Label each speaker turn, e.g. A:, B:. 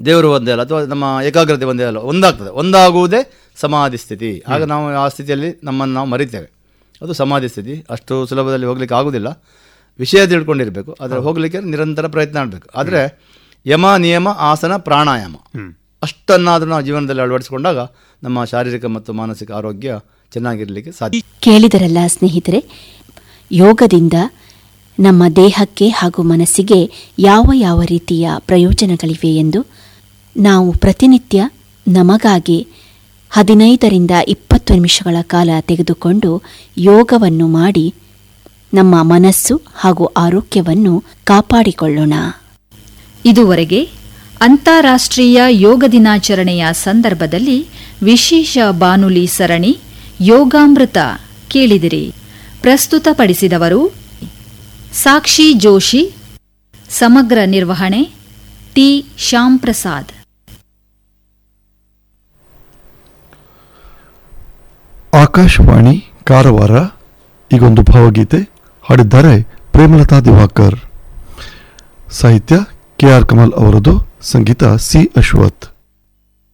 A: ದೇವರು ಒಂದೇ ಅಲ್ಲ ಅಥವಾ ನಮ್ಮ ಏಕಾಗ್ರತೆ ಒಂದೇ ಅಲ್ಲ ಒಂದಾಗ್ತದೆ ಒಂದಾಗುವುದೇ ಸಮಾಧಿ ಸ್ಥಿತಿ ಆಗ ನಾವು ಆ ಸ್ಥಿತಿಯಲ್ಲಿ ನಮ್ಮನ್ನು ನಾವು ಮರಿತೇವೆ ಅದು ಸಮಾಧಿ ಸ್ಥಿತಿ ಅಷ್ಟು ಸುಲಭದಲ್ಲಿ ಹೋಗ್ಲಿಕ್ಕೆ ಆಗುವುದಿಲ್ಲ ವಿಷಯ ತಿಳ್ಕೊಂಡಿರಬೇಕು ಆದರೆ ಹೋಗಲಿಕ್ಕೆ ನಿರಂತರ ಪ್ರಯತ್ನ ಮಾಡಬೇಕು ಆದರೆ ಯಮ ನಿಯಮ ಆಸನ ಪ್ರಾಣಾಯಾಮ ಅಷ್ಟನ್ನಾದರೂ ನಾವು ಜೀವನದಲ್ಲಿ ಅಳವಡಿಸಿಕೊಂಡಾಗ ನಮ್ಮ ಶಾರೀರಿಕ ಮತ್ತು ಮಾನಸಿಕ ಆರೋಗ್ಯ ಚೆನ್ನಾಗಿರಲಿಕ್ಕೆ ಸಾಧ್ಯ
B: ಕೇಳಿದರಲ್ಲ ಸ್ನೇಹಿತರೆ ಯೋಗದಿಂದ ನಮ್ಮ ದೇಹಕ್ಕೆ ಹಾಗೂ ಮನಸ್ಸಿಗೆ ಯಾವ ಯಾವ ರೀತಿಯ ಪ್ರಯೋಜನಗಳಿವೆ ಎಂದು ನಾವು ಪ್ರತಿನಿತ್ಯ ನಮಗಾಗಿ ಹದಿನೈದರಿಂದ ಇಪ್ಪತ್ತು ನಿಮಿಷಗಳ ಕಾಲ ತೆಗೆದುಕೊಂಡು ಯೋಗವನ್ನು ಮಾಡಿ ನಮ್ಮ ಮನಸ್ಸು ಹಾಗೂ ಆರೋಗ್ಯವನ್ನು ಕಾಪಾಡಿಕೊಳ್ಳೋಣ
C: ಇದುವರೆಗೆ ಅಂತಾರಾಷ್ಟ್ರೀಯ ಯೋಗ ದಿನಾಚರಣೆಯ ಸಂದರ್ಭದಲ್ಲಿ ವಿಶೇಷ ಬಾನುಲಿ ಸರಣಿ ಯೋಗಾಮೃತ ಕೇಳಿದಿರಿ ಪ್ರಸ್ತುತಪಡಿಸಿದವರು ಸಾಕ್ಷಿ ಜೋಶಿ ಸಮಗ್ರ ನಿರ್ವಹಣೆ ಟಿ ಶ್ಯಾಮ್ ಪ್ರಸಾದ್
D: ಆಕಾಶವಾಣಿ ಕಾರವಾರ ಈಗೊಂದು ಭಾವಗೀತೆ ಹಾಡಿದ್ದಾರೆ ಪ್ರೇಮಲತಾ ದಿವಾಕರ್ ಸಾಹಿತ್ಯ ಕೆ ಆರ್ ಕಮಲ್ ಅವರದು ಸಂಗೀತ ಸಿ ಅಶ್ವಥ್